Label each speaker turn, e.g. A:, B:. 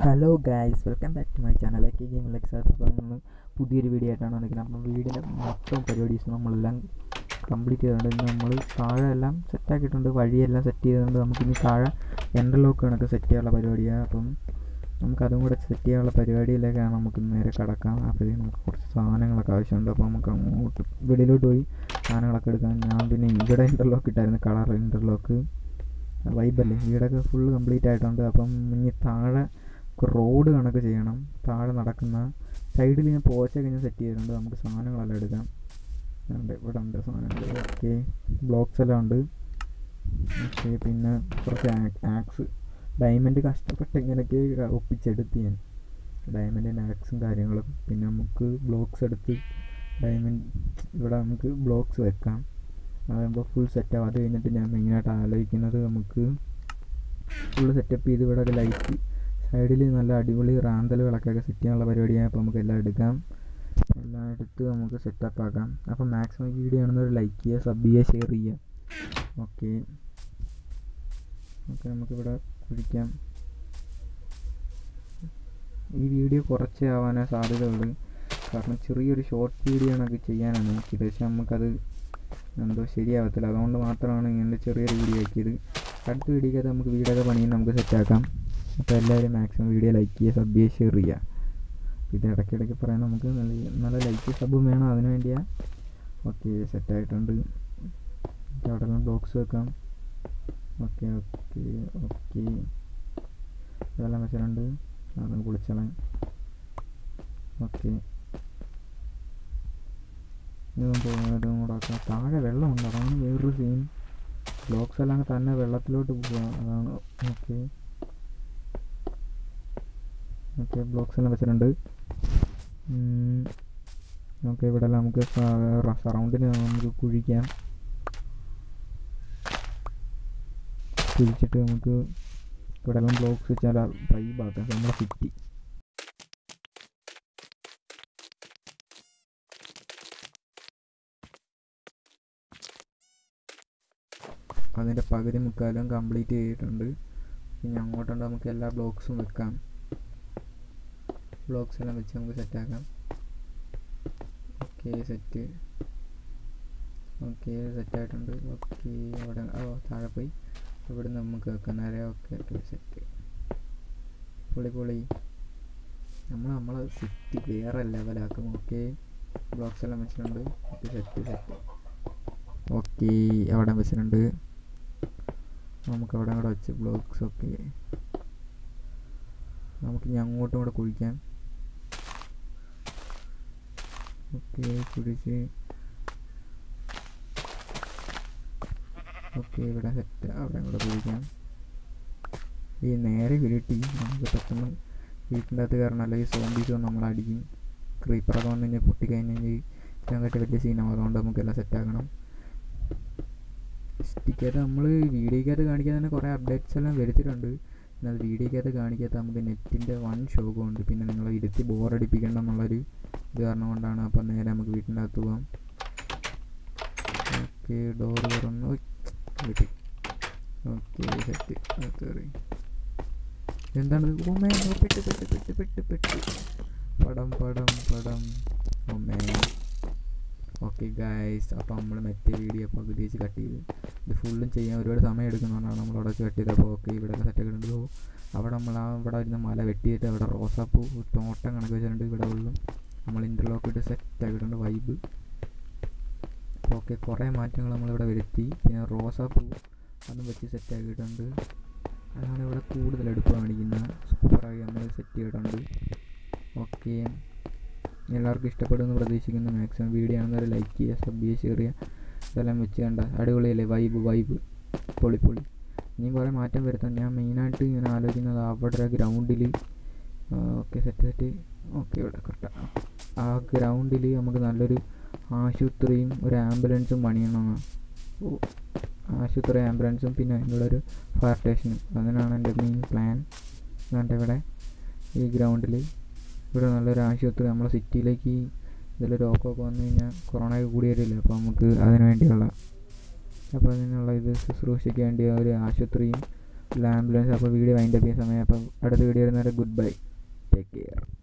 A: hello guys welcome back to my channel ലേക്ക് game ലെക്സാസ് അപ്പോൾ നമ്മൾ പുതിയൊരു വീഡിയോ ആയിട്ടാണ് വന്നിരിക്കുന്നത് അപ്പോൾ വീടിൻ്റെ മൊത്തം പരിപാടീസ് നമ്മളെല്ലാം കംപ്ലീറ്റ് ചെയ്തിട്ടുണ്ട് ഇന്ന് നമ്മൾ താഴെ എല്ലാം സെറ്റാക്കിയിട്ടുണ്ട് വഴിയെല്ലാം സെറ്റ് ചെയ്തിട്ടുണ്ട് നമുക്കിനി താഴെ എൻ്റർലോക്ക് കണക്ക് സെറ്റ് ചെയ്യാനുള്ള പരിപാടിയാണ് അപ്പം നമുക്കതും കൂടെ സെറ്റ് ചെയ്യാനുള്ള പരിപാടിയിലേക്കാണ് നമുക്ക് നേരെ കിടക്കാം അപ്പോഴേ നമുക്ക് കുറച്ച് സാധനങ്ങളൊക്കെ ആവശ്യമുണ്ട് അപ്പോൾ നമുക്ക് അങ്ങോട്ട് വെളിയിലോട്ട് പോയി സാധനങ്ങളൊക്കെ എടുക്കാം ഞാൻ പിന്നെ ഇവിടെ ഇൻ്റർലോക്ക് ഇട്ടായിരുന്നു കളർ ഇൻ്റർലോക്ക് വൈബല്ലേ വീടൊക്കെ ഫുള്ള് കംപ്ലീറ്റ് ആയിട്ടുണ്ട് അപ്പം ഇനി താഴെ റോഡ് കണക്ക് ചെയ്യണം താഴെ നടക്കുന്ന സൈഡിൽ ഞാൻ പോച്ചൊക്കെ ഞാൻ സെറ്റ് ചെയ്തിട്ടുണ്ട് നമുക്ക് സാധനങ്ങളെല്ലാം എടുക്കാം ഉണ്ട് ഇവിടെ ഉണ്ട് സാധനങ്ങൾ ഓക്കെ ബ്ലോക്സ് എല്ലാം ഉണ്ട് ഓക്കെ പിന്നെ കുറച്ച് ആക്സ് ഡയമണ്ട് കഷ്ടപ്പെട്ട് ഇങ്ങനെയൊക്കെ ഒപ്പിച്ചെടുത്ത് ഞാൻ ഡയമണ്ടിൻ്റെ ആക്സും കാര്യങ്ങളും പിന്നെ നമുക്ക് ബ്ലോക്സ് എടുത്ത് ഡയമണ്ട് ഇവിടെ നമുക്ക് ബ്ലോക്സ് വെക്കാം അതാകുമ്പോൾ ഫുൾ സെറ്റാവും അത് കഴിഞ്ഞിട്ട് ഞാൻ മെയിനായിട്ട് ആലോചിക്കുന്നത് നമുക്ക് ഫുള്ള് സെറ്റപ്പ് ചെയ്ത് ഇവിടെ ഒരു ലൈറ്റ് സൈഡിൽ നല്ല അടിപൊളി റാന്തലുകളൊക്കെ സെറ്റ് ചെയ്യാനുള്ള പരിപാടിയാണ് അപ്പോൾ നമുക്ക് എല്ലാം എടുക്കാം എല്ലാം എടുത്ത് നമുക്ക് സെറ്റപ്പ് ആക്കാം അപ്പോൾ മാക്സിമം വീഡിയോ ആണെന്നൊരു ലൈക്ക് ചെയ്യുക സബ് ചെയ്യുക ഷെയർ ചെയ്യുക ഓക്കെ ഓക്കെ നമുക്കിവിടെ കുഴിക്കാം ഈ വീഡിയോ കുറച്ചേ ആവാനേ സാധ്യതയുള്ളൂ കാരണം ചെറിയൊരു ഷോർട്ട് വീഡിയോ ആണൊക്കെ ചെയ്യാനാണ് നോക്കിയത് പക്ഷെ നമുക്കത് എന്തോ ശരിയാവത്തില്ല അതുകൊണ്ട് മാത്രമാണ് ഇങ്ങനെ ചെറിയൊരു വീഡിയോ ആക്കിയത് അടുത്ത വീഡിയോക്കകത്ത് നമുക്ക് വീടൊക്കെ പണിയും നമുക്ക് സെറ്റാക്കാം അപ്പോൾ എല്ലാവരും മാക്സിമം വീഡിയോ ലൈക്ക് ചെയ്യുക സബ് ചെയ്യുക ഷെയർ ചെയ്യുക ഇത് ഇടയ്ക്കിടയ്ക്ക് പറയാൻ നമുക്ക് നല്ല നല്ല ലൈക്ക് സബും വേണം അതിന് വേണ്ടിയാണ് ഓക്കെ സെറ്റായിട്ടുണ്ട് അവിടെ എല്ലാം ബ്ലോക്സ് വെക്കാം ഓക്കെ ഓക്കെ ഓക്കെ ഇതെല്ലാം വെച്ചിട്ടുണ്ട് അതും കുളിച്ചളാം ഓക്കെ ഇതും ഇതും കൂടെ ആക്കാം താഴെ വെള്ളമുണ്ട് അതാണ് വേറൊരു സീൻ ബ്ലോക്സ് എല്ലാം തന്നെ വെള്ളത്തിലോട്ട് പോവുക അതാണ് ഓക്കെ ഓക്കെ ബ്ലോക്സ് എല്ലാം വെച്ചിട്ടുണ്ട് ഓക്കെ ഇവിടെ എല്ലാം നമുക്ക് സറൗണ്ടിന് നമുക്ക് കുഴിക്കാം കുഴിച്ചിട്ട് നമുക്ക് ഇവിടെ എല്ലാം ബ്ലോക്സ് വെച്ചാൽ വൈബാക്കാം നമ്മുടെ സിറ്റി അതിൻ്റെ പകുതി മുക്കാലും കംപ്ലീറ്റ് ചെയ്തിട്ടുണ്ട് ഇനി അങ്ങോട്ടുണ്ട് നമുക്ക് എല്ലാ ബ്ലോക്സും വെക്കാം ബ്ലോക്സ് എല്ലാം വെച്ച് നമുക്ക് സെറ്റാക്കാം ഓക്കെ സെറ്റ് ഓക്കെ സെറ്റായിട്ടുണ്ട് ഓക്കെ അവിടെ ഓ താഴെ പോയി ഇവിടെ നമുക്ക് വെക്കാം നേരെ ഓക്കെ ഓക്കെ സെറ്റ് പൊളി പൊളി നമ്മൾ നമ്മളെ സിറ്റി വേറെ ലെവലാക്കും ഓക്കെ ബ്ലോക്സ് എല്ലാം വെച്ചിട്ടുണ്ട് സെറ്റ് സെറ്റ് ഓക്കെ അവിടെ വെച്ചിട്ടുണ്ട് നമുക്ക് അവിടെ കൂടെ വെച്ച് ബ്ലോക്സ് ഒക്കെ നമുക്ക് ഇനി അങ്ങോട്ടും കൂടെ കുഴിക്കാം ഓക്കെ കുഴിച്ച് ഓക്കെ ഇവിടെ സെറ്റ് അവിടെ കൂടെ കുഴിക്കാം ഈ നേരെ വിരട്ടി നമുക്ക് പെട്ടെന്ന് വീട്ടിൻ്റെ അകത്ത് കയറണം അല്ലെങ്കിൽ സോംബീസ് വന്ന് നമ്മൾ അടിക്കും ക്രീപ്പറൊക്കെ വന്നു കഴിഞ്ഞാൽ പൊട്ടിക്കഴിഞ്ഞാൽ ഞങ്ങൾക്ക് വലിയ സീനാവും അതുകൊണ്ട് നമുക്കെല്ലാം സെറ്റാക്കണം സ്റ്റിക്കകത്ത് നമ്മൾ വീഡിയോക്കകത്ത് കാണിക്കാൻ തന്നെ കുറേ അപ്ഡേറ്റ്സ് എല്ലാം വരുത്തിയിട്ടുണ്ട് പിന്നെ അത് വീഡിയോക്കകത്ത് കാണിക്കാത്ത നമുക്ക് നെറ്റിൻ്റെ വൺ ഷോക്കുണ്ട് പിന്നെ നിങ്ങളെ ഇരുത്തി ബോറടിപ്പിക്കേണ്ട എന്നുള്ളൊരു ഇത് കാരണം കൊണ്ടാണ് അപ്പം നേരെ നമുക്ക് വീട്ടിൻ്റെ അകത്ത് പോകാം ഓക്കെ ഡോർ തുറന്നു കിട്ടി ഓക്കെ സെറ്റ് കയറി എന്താണ് ഓമേ പെട്ട് പെട്ട് പെട്ട് പെട്ട് പെട്ട് പടം പടം പടം ഓമേ ഓക്കെ ഗായ്സ് അപ്പോൾ നമ്മൾ മറ്റേ വീഡിയോ പകുതി വെച്ച് കട്ട് ചെയ്ത് ഇത് ഫുള്ളും ചെയ്യാൻ ഒരുപാട് സമയം എടുക്കുന്നതുകൊണ്ടാണ് നമ്മൾ അവിടെ വെച്ച് കട്ട് ചെയ്തത് അപ്പോൾ ഓക്കെ ഇവിടെ സെറ്റൊക്കെ ഉണ്ട് അവിടെ നമ്മൾ ആ ഇവിടെ ഇരുന്ന് മല വെട്ടിയിട്ട് അവിടെ റോസാപ്പൂ തോട്ടം കണക്ക് വെച്ചിട്ടുണ്ട് ഇവിടെ ഉള്ളും നമ്മൾ ഇൻ്റർലോക്ക് ഇട്ട് സെറ്റ് ആക്കിയിട്ടുണ്ട് വൈബ് അപ്പോൾ ഓക്കെ കുറേ മാറ്റങ്ങൾ നമ്മളിവിടെ വരുത്തി പിന്നെ റോസാപ്പൂ അതും വെച്ച് സെറ്റ് ആക്കിയിട്ടുണ്ട് അതാണ് ഇവിടെ കൂടുതൽ എടുപ്പ് കാണിക്കുന്നത് സൂപ്പറായി നമ്മൾ സെറ്റ് ചെയ്തിട്ടുണ്ട് ഓക്കെ എല്ലാവർക്കും ഇഷ്ടപ്പെടുമെന്ന് പ്രതീക്ഷിക്കുന്നു മാക്സിമം വീഡിയോ ആണെന്നൊരു ലൈക്ക് ചെയ്യുക സബ് ചെയ്യുക ഷെയർ ചെയ്യുക ഇതെല്ലാം വെച്ച് കണ്ട അടിപൊളിയല്ലേ വൈബ് വൈബ് പൊളി പൊളി ഇനിയും കുറേ മാറ്റം വരുത്താം ഞാൻ മെയിനായിട്ട് ഇങ്ങനെ ആലോചിക്കുന്നത് അവിടെ ഗ്രൗണ്ടിൽ ഓക്കെ സെറ്റ് സെറ്റ് ഓക്കെ ഇവിടെ കറക്റ്റാണ് ആ ഗ്രൗണ്ടിൽ നമുക്ക് നല്ലൊരു ആശുപത്രിയും ഒരു ആംബുലൻസും പണിയണമെന്നാണ് ഓ ആശുപത്രി ആംബുലൻസും പിന്നെ അതിനുള്ള ഒരു ഫയർ സ്റ്റേഷനും അതിനാണ് എൻ്റെ മെയിൻ പ്ലാൻ എന്നിട്ട് ഇവിടെ ഈ ഗ്രൗണ്ടിൽ ഇവിടെ നല്ലൊരു ആശുപത്രി നമ്മളെ സിറ്റിയിലേക്ക് ഇതിൽ രോഗമൊക്കെ വന്നു കഴിഞ്ഞാൽ കൊറോണയൊക്കെ കൂടി വരില്ലേ അപ്പോൾ നമുക്ക് അതിന് വേണ്ടിയുള്ള അപ്പോൾ അതിനുള്ള ഇത് ശുശ്രൂഷയ്ക്ക് വേണ്ടി ഒരു ആശുപത്രിയും ആംബുലൻസ് അപ്പോൾ വീഡിയോ വൈൻഡപ്പ് ചെയ്യുന്ന സമയം അപ്പം അടുത്ത വീഡിയോ വരുന്നവരെ ഗുഡ് ബൈ ടേക്ക് കെയർ